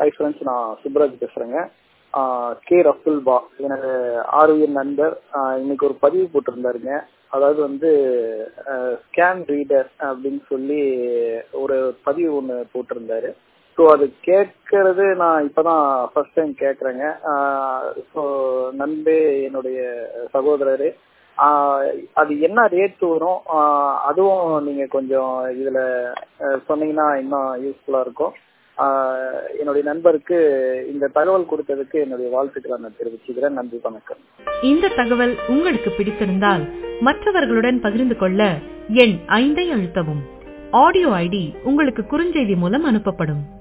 hi friends நான் சுப்ராஜ் பேசுறேங்க K ரஃபுல்பா எனது ஆர்வியல் நண்பர் ஆஹ் இன்னைக்கு ஒரு பதிவு போட்டிருந்தாருங்க அதாவது வந்து ஸ்கேன் ரீடர் அப்படின்னு சொல்லி ஒரு பதிவு ஒன்று போட்டிருந்தாரு ஸோ அது கேட்கறது நான் இப்பதான் ஃபர்ஸ்ட் டைம் கேட்குறேங்க ஸோ நண்பே என்னுடைய சகோதரரு ஆஹ் அது என்ன ரேட் வரும் ஆஹ் அதுவும் நீங்க கொஞ்சம் இதுல அஹ் சொன்னீங்கன்னா இன்னும் யூஸ்ஃபுல்லா இருக்கும் ஆஹ் என்னுடைய நண்பருக்கு இந்த தகவல் கொடுத்ததுக்கு என்னுடைய வாழ்த்துக்களை நான் தெரிவிச்சுக்கிறேன் நன்றி வணக்கம் இந்த தகவல் உங்களுக்கு பிடித்திருந்தால் மற்றவர்களுடன் பகிர்ந்து கொள்ள எண் ஐந்தை அழுத்தவும் ஆடியோ ஐடி உங்களுக்கு குறுஞ்செய்தி மூலம் அனுப்பப்படும்